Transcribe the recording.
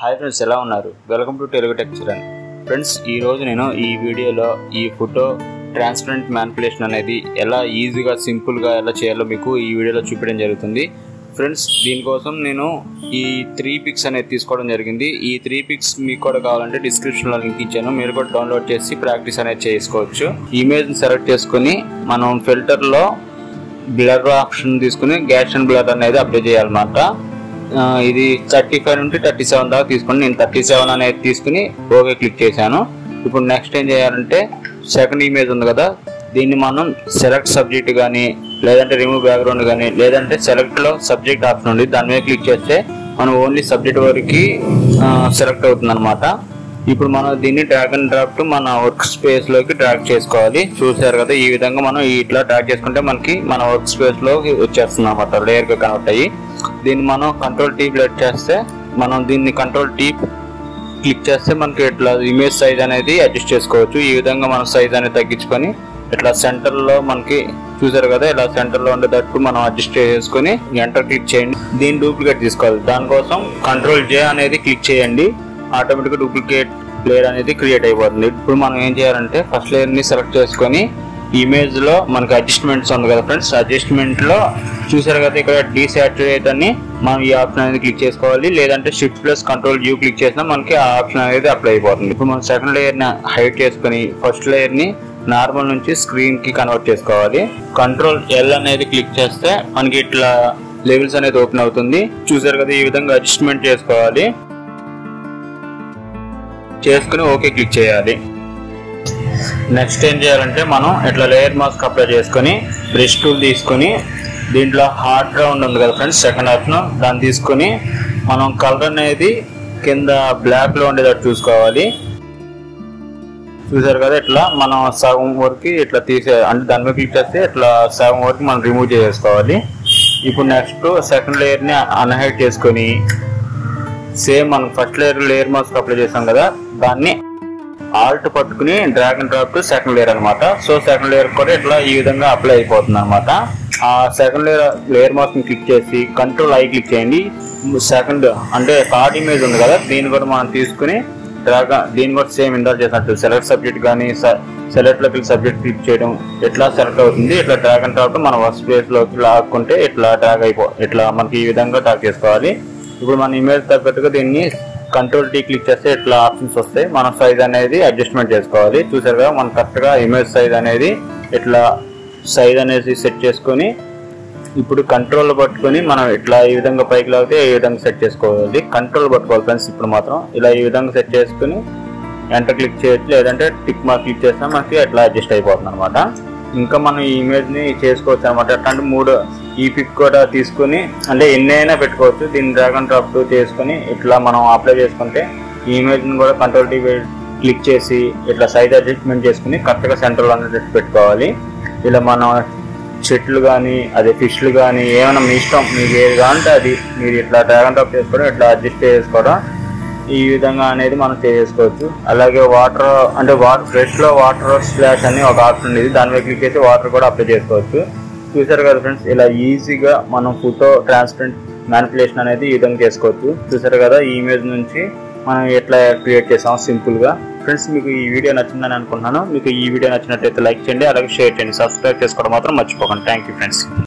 hi friends ఎలా ఉన్నారు welcome to Telugu టెక్చరన్ ఫ్రెండ్స్ ఈ రోజు నేను ఈ వీడియోలో ఈ ఫోటో ట్రాన్స్పరెంట్ మ్యానిపులేషన్ అనేది ఎలా ఈజీగా సింపుల్గా ఎలా చేయాలో మీకు ఈ వీడియోలో చూపించడం జరుగుతుంది ఫ్రెండ్స్ దీనికోసం నేను ఈ త్రీ పిక్స్ అనేది తీసుకోవడం జరిగింది ఈ త్రీ పిక్స్ మీకు కూడా కావాలంటే డిస్క్రిప్షన్లో లింక్ ఇచ్చాను మీరు కూడా డౌన్లోడ్ చేసి ప్రాక్టీస్ అనేది చేసుకోవచ్చు ఇమేజ్ని సెలెక్ట్ చేసుకొని మనం ఫిల్టర్లో బ్లర్ ఆప్షన్ తీసుకుని గ్యాస్ అండ్ బ్లర్ అనేది అప్లై చేయాలన్నమాట ఆ, ఇది థర్టీ ఫైవ్ నుండి థర్టీ సెవెన్ దాకా తీసుకుని నేను థర్టీ సెవెన్ అనేది తీసుకుని ఓకే క్లిక్ చేశాను ఇప్పుడు నెక్స్ట్ ఏం చేయాలంటే సెకండ్ ఇమేజ్ ఉంది కదా దీన్ని మనం సెలెక్ట్ సబ్జెక్ట్ కానీ లేదంటే రిమూవ్ బ్యాక్గ్రౌండ్ కానీ లేదంటే సెలెక్ట్లో సబ్జెక్ట్ ఆప్షన్ ఉంది దాని మీద క్లిక్ చేస్తే మనం ఓన్లీ సబ్జెక్ట్ వరకు సెలెక్ట్ అవుతుంది అనమాట ఇప్పుడు మనం దీన్ని డ్రాగ్ అండ్ డ్రాప్ మన వర్క్ స్పేస్ లోకి డ్రాగ్ చేసుకోవాలి చూసారు కదా ఈ విధంగా మనం ఇట్లా డ్రాగ్ చేసుకుంటే మనకి మన వర్క్ స్పేస్ లో వచ్చేస్తుంది అనమాట లేయర్ గా కనెక్ట్ అయ్యి దీన్ని మనం కంట్రోల్ టీ బ్లడ్ చేస్తే మనం దీన్ని కంట్రోల్ టీ క్లిక్ చేస్తే మనకి ఇట్లా ఇమేజ్ సైజ్ అనేది అడ్జస్ట్ చేసుకోవచ్చు ఈ విధంగా మనం సైజ్ అనేది తగ్గించుకొని ఇట్లా సెంటర్ లో మనకి చూసారు కదా ఇలా సెంటర్ లో ఉండేటట్టు మనం అడ్జస్ట్ చేసుకొని ఎంటర్ క్లిక్ చేయండి దీన్ని డూప్లికేట్ తీసుకోవాలి దానికోసం కంట్రోల్ జే అనేది క్లిక్ చేయండి ఆటోమేటిక్ డూప్లికేట్ లేయర్ అనేది క్రియేట్ అయిపోతుంది ఇప్పుడు మనం ఏం చేయాలంటే ఫస్ట్ లేయర్ ని సెలెక్ట్ చేసుకొని ఇమేజ్ లో మనకి అడ్జస్ట్మెంట్స్ ఉంది కదా ఫ్రెండ్స్ అడ్జస్ట్మెంట్ లో చూసారు కదా ఇక్కడ డీసాచురేట్ అని మనం ఈ ఆప్షన్ అనేది క్లిక్ చేసుకోవాలి లేదంటే shift plus control U click చేసినా మనకి ఆ ఆప్షన్ అనేది అప్లై అయిపోతుంది ఇప్పుడు మనం సెకండ్ లేయర్ ని హైడ్ చేసుకొని ఫస్ట్ లేయర్ ని నార్మల్ నుంచి స్క్రీన్ కి కన్వర్ట్ చేసుకోవాలి కంట్రోల్ ఎల్ అనేది క్లిక్ చేస్తే మనకి ఇట్లా లెవెల్స్ అనేది ఓపెన్ అవుతుంది చూసారు కదా ఈ విధంగా అడ్జస్ట్మెంట్ చేసుకోవాలి చేసుకుని ఓకే క్లిక్ చేయాలి నెక్స్ట్ ఏం చేయాలంటే మనం ఇట్లా లేయర్ మాస్క్ అప్లై చేసుకొని బ్రష్ టూల్ తీసుకొని దీంట్లో హార్డ్ గ్రౌండ్ ఉంది కదా ఫ్రెండ్స్ సెకండ్ ఆప్షన్ దాన్ని తీసుకొని మనం కలర్ అనేది కింద బ్లాక్ లో ఉండేటట్టు చూసుకోవాలి చూసారు కదా ఇట్లా మనం సగం వరకు ఇట్లా తీసే అంటే దాని మీద క్లిక్ చేస్తే ఇట్లా సగం వరకు మనం రిమూవ్ చేసుకోవాలి ఇప్పుడు నెక్స్ట్ సెకండ్ లేయర్ ని అన్హైడ్ చేసుకొని సేమ్ మనం first layer layer mask apply చేసాం కదా దాన్ని ఆల్ట్ పట్టుకుని drag and drop to second layer అనమాట సో సెకండ్ లేయర్ కూడా ఇట్లా ఈ విధంగా అప్లై అయిపోతుంది అనమాట ఆ సెకండ్ లేయర్ లేయర్ మాస్క్ ని క్లిక్ చేసి కంట్రోల్ ఐ క్లిక్ చేయండి సెకండ్ అంటే థర్డ్ ఇమేజ్ ఉంది కదా దీన్ని కూడా మనం తీసుకుని డ్రాగ్ దీన్ని కూడా సేమ్ ఇందాక చేసినట్టు సెలెక్ట్ సబ్జెక్ట్ కానీ సెలెక్ట్ లోకి సబ్జెక్ట్ క్లిక్ చేయడం ఇట్లా సెలెక్ట్ అవుతుంది ఇట్లా డ్రాగ్ అండ్ డ్రాప్ మన వర్క్ స్పేస్ లోకి లాక్కుంటే ఇట్లా డ్రాగ్ అయిపో ఇట్లా మనకి ఈ విధంగా డ్రాగ్ చేసుకోవాలి ఇప్పుడు మన ఇమేజ్ తగ్గట్టుగా దీన్ని కంట్రోల్ టీ క్లిక్ చేస్తే ఇట్లా ఆప్షన్స్ వస్తాయి మన సైజ్ అనేది అడ్జస్ట్మెంట్ చేసుకోవాలి చూసారు కదా మనం కరెక్ట్ గా ఇమేజ్ సైజ్ అనేది ఇట్లా సైజ్ అనేది సెట్ చేసుకొని ఇప్పుడు కంట్రోల్ పట్టుకొని మనం ఇట్లా ఈ విధంగా పైకి లాగితే ఈ విధంగా సెట్ చేసుకోవాలి కంట్రోల్ పట్టుకోవాలి ఫ్రెండ్స్ ఇప్పుడు మాత్రం ఇలా ఈ విధంగా సెట్ చేసుకుని ఎంటర్ క్లిక్ చేయొచ్చు లేదంటే టిక్ మార్క్ క్లిక్ చేస్తే మనకి అట్లా అడ్జస్ట్ అయిపోతుంది అనమాట ఇంకా మనం ఈ ఇమేజ్ ని చేసుకోవచ్చు అనమాట అట్లాంటి మూడు ఈ పిక్ కూడా తీసుకుని అంటే ఎన్ని అయినా పెట్టుకోవచ్చు దీన్ని డ్రాగ్ అండ్ డ్రాప్ చేసుకుని ఇట్లా మనం అప్లై చేసుకుంటే ఈ ఇమేజ్ ని కూడా కంట్రోల్ టీ క్లిక్ చేసి ఇట్లా సైజ్ అడ్జస్ట్మెంట్ చేసుకుని కరెక్ట్ గా సెంటర్ అనేది పెట్టుకోవాలి ఇలా మనం చెట్లు కానీ అదే ఫిష్లు కానీ ఏమైనా మీ ఇష్టం మీకు ఏది కావాలంటే అది మీరు ఇట్లా డ్రాగ్ అండ్ డ్రాప్ చేసుకోవడం ఇట్లా అడ్జస్ట్ చేసుకోవడం ఈ విధంగా అనేది మనం చేసుకోవచ్చు అలాగే వాటర్ అంటే వాటర్ ఫ్రెష్ లో వాటర్ స్ప్లాష్ అని ఒక ఆప్షన్ ఉంది దాని మీద క్లిక్ చేసి వాటర్ కూడా అప్లై చేసుకోవచ్చు చూసారు కదా ఫ్రెండ్స్ ఇలా ఈజీగా మనం ఫోటో ట్రాన్స్పరెంట్ మ్యానిపులేషన్ అనేది ఈ విధంగా చేసుకోవచ్చు చూసారు కదా ఈ ఇమేజ్ నుంచి మనం ఎట్లా క్రియేట్ చేసాం సింపుల్ గా ఫ్రెండ్స్ మీకు ఈ వీడియో నచ్చిందని అనుకుంటున్నాను మీకు ఈ వీడియో నచ్చినట్లయితే లైక్ చేయండి అలాగే షేర్ చేయండి సబ్స్క్రైబ్ చేసుకోవడం మాత్రం మర్చిపోకండి థ్యాంక్ యూ ఫ్రెండ్స్